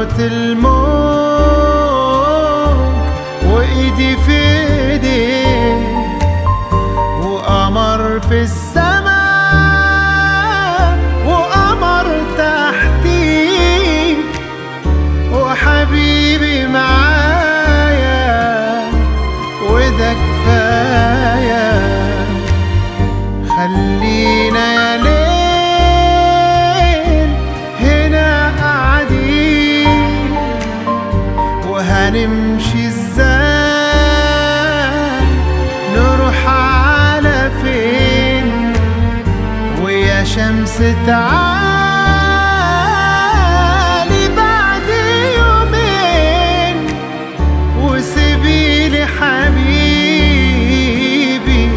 صوت الموج وايدي في ايديك وقمر في السماء وقمر تحتيك وحبيبي معايا وده كفايه خلينا يا ليل هنا قاعدين وهنمشي ازاي نروح على فين ويا شمس تعالي بعد يومين وسيبيلي حبيبي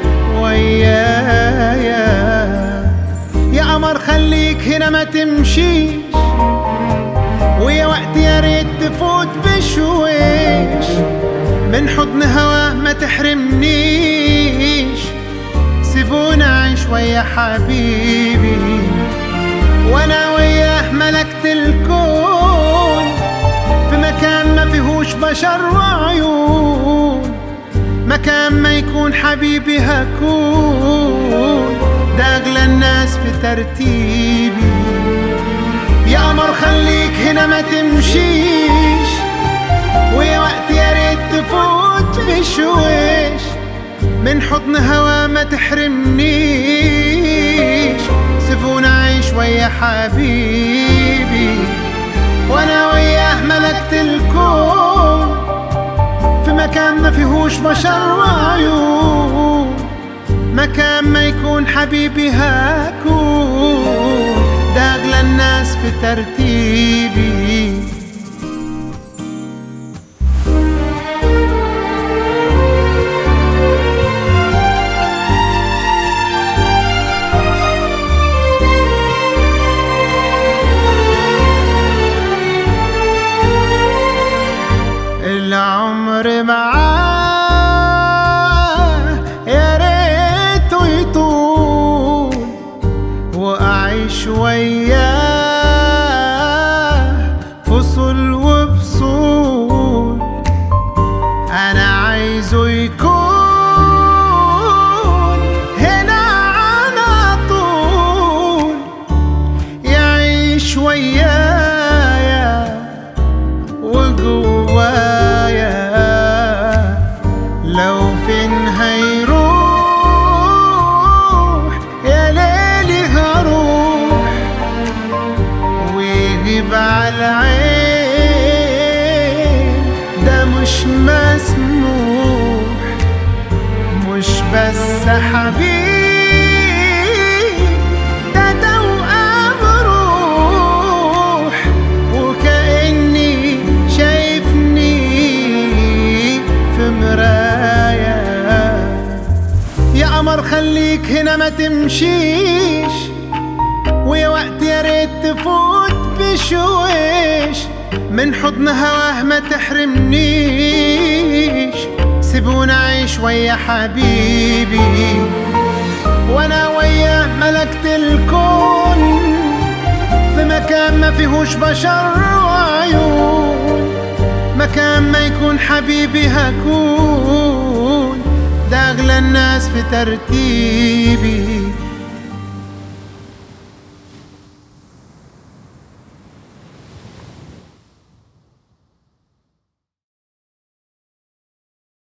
ويايا يا قمر خليك هنا ما تمشيش ويا وقت يا ريت تفوت بشويش من حضن هواه ما تحرمنيش سيبونا اعيش ويا حبيبي وانا وياه ملكت الكون في مكان ما فيهوش بشر وعيون مكان ما يكون حبيبي هكون ده اغلى الناس في ترتيبي يا قمر خليك هنا ما تمشيش ويا وقت يا ريت تفوت بشويش من حضن هوا ما تحرمنيش سيبونا اعيش ويا حبيبي وانا وياه ملكت الكون في مكان ما فيهوش بشر وعيون مكان ما يكون حبيبي هكون ده اغلى الناس في ترتيبي العمر معاه يا ريته يطول واعيش وياه فصول وفصول انا عايزه يكون هنا على طول يعيش ويايا وجوايا لو فين هيروح يا ليلي هروح ويغيب على العين ده مش مسموح مش بس حبيب ده توأم روح وكأني شايفني في مراية يا قمر خليك هنا ما تمشيش ويا وقت يا ريت تفوت بشويش من حضن هواه ما تحرمنيش سيبونا اعيش ويا حبيبي وانا وياه ملكت الكون في مكان ما فيهوش بشر وعيون مكان ما يكون حبيبي هكون ده اغلى الناس في ترتيبي